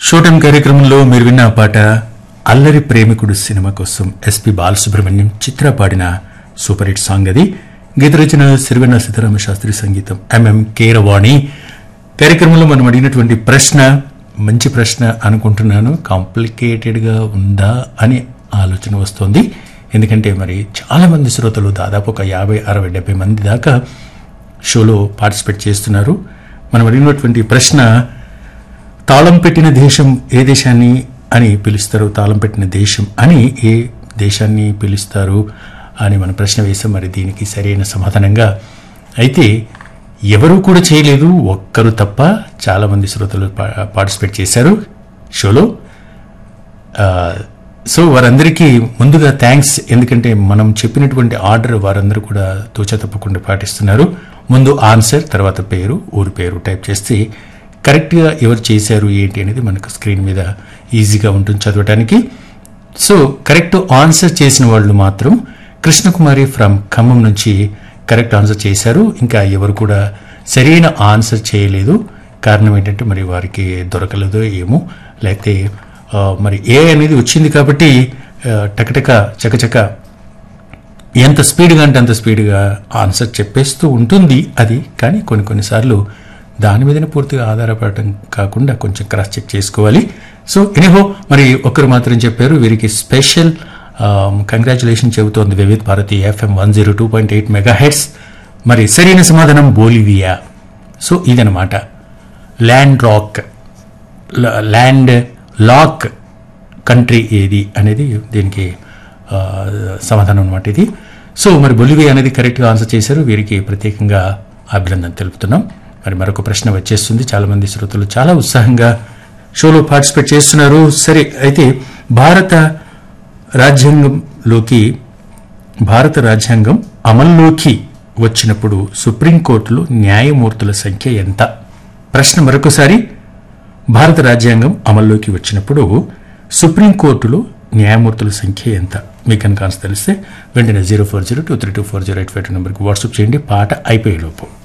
షూటం కార్యక్రమంలో మీరు విన్న ఆ పాట అల్లరి ప్రేమికుడు సినిమా కోసం ఎస్పి బాలసుబ్రహ్మణ్యం చిత్ర పాడిన సూపర్ హిట్ సాంగ్ అది గీత రచన సిరివెన్న సీతారామ శాస్త్రి సంగీతం ఎంఎం కీరవాణి కార్యక్రమంలో మనం అడిగినటువంటి ప్రశ్న మంచి ప్రశ్న అనుకుంటున్నాను కాంప్లికేటెడ్గా ఉందా అని ఆలోచన వస్తోంది ఎందుకంటే మరి చాలా మంది శ్రోతలు దాదాపు ఒక యాభై అరవై డెబ్బై మంది దాకా షోలో పార్టిసిపేట్ చేస్తున్నారు మనం అడిగినటువంటి ప్రశ్న తాళం పెట్టిన దేశం ఏ దేశాన్ని అని పిలుస్తారు తాళం పెట్టిన దేశం అని ఏ దేశాన్ని పిలుస్తారు అని మన ప్రశ్న వేసాం మరి దీనికి సరైన సమాధానంగా అయితే ఎవరూ కూడా చేయలేదు ఒక్కరు తప్ప చాలా మంది శ్రోతలు పా- పార్టిసిపేట్ చేశారు షోలో ఆ, సో వారందరికీ ముందుగా థ్యాంక్స్ ఎందుకంటే మనం చెప్పినటువంటి ఆర్డర్ వారందరూ కూడా తూచా తప్పకుండా పాటిస్తున్నారు ముందు ఆన్సర్ తర్వాత పేరు ఊరి పేరు టైప్ చేస్తే కరెక్ట్గా ఎవరు చేశారు ఏంటి అనేది మనకు స్క్రీన్ మీద ఈజీగా ఉంటుంది చదవడానికి సో కరెక్ట్ ఆన్సర్ చేసిన వాళ్ళు మాత్రం కృష్ణకుమారి ఫ్రమ్ ఖమ్మం నుంచి కరెక్ట్ ఆన్సర్ చేశారు ఇంకా ఎవరు కూడా సరైన ఆన్సర్ చేయలేదు కారణం ఏంటంటే మరి వారికి దొరకలేదో ఏమో లేకపోతే ఆ, మరి ఏ అనేది వచ్చింది కాబట్టి ఆ, టకటక చకచక ఎంత స్పీడ్గా అంటే అంత స్పీడ్గా ఆన్సర్ చెప్పేస్తూ ఉంటుంది అది కానీ కొన్ని కొన్నిసార్లు దాని మీదనే పూర్తిగా ఆధారపడటం కాకుండా కొంచెం క్రాస్ చెక్ చేసుకోవాలి సో ఎనీహో మరి ఒక్కరు మాత్రం చెప్పారు వీరికి స్పెషల్ కంగ్రాచులేషన్ చెబుతోంది Vividh Bharati FM one zero two point eight megahertz మరి సరైన సమాధానం బోలివియా సో ఇదనమాట land rock la- land lock country ఏది అనేది దీనికి ఆ, సమాధానం అనమాట ఇది సో మరి బొలివియా అనేది కరెక్ట్గా ఆన్సర్ చేశారు వీరికి ప్రత్యేకంగా అభినందన తెలుపుతున్నాం మరి మరొక ప్రశ్న వచ్చేస్తుంది చాలా మంది శ్రోతలు చాలా ఉత్సాహంగా షోలో పార్టిసిపేట్ చేస్తున్నారు సరే అయితే భారత రాజ్యాంగంలోకి భారత రాజ్యాంగం అమల్లోకి వచ్చినప్పుడు సుప్రీంకోర్టులో న్యాయమూర్తుల సంఖ్య ఎంత ప్రశ్న మరొకసారి భారత రాజ్యాంగం అమల్లోకి వచ్చినప్పుడు సుప్రీంకోర్టులో న్యాయమూర్తుల సంఖ్య ఎంత మీకు కనుక ఆన్సర్ తెలిస్తే వెంటనే zero four zero two three two four zero eight five two నెంబర్కి వాట్సాప్ చేయండి పాట అయిపోయేలోపు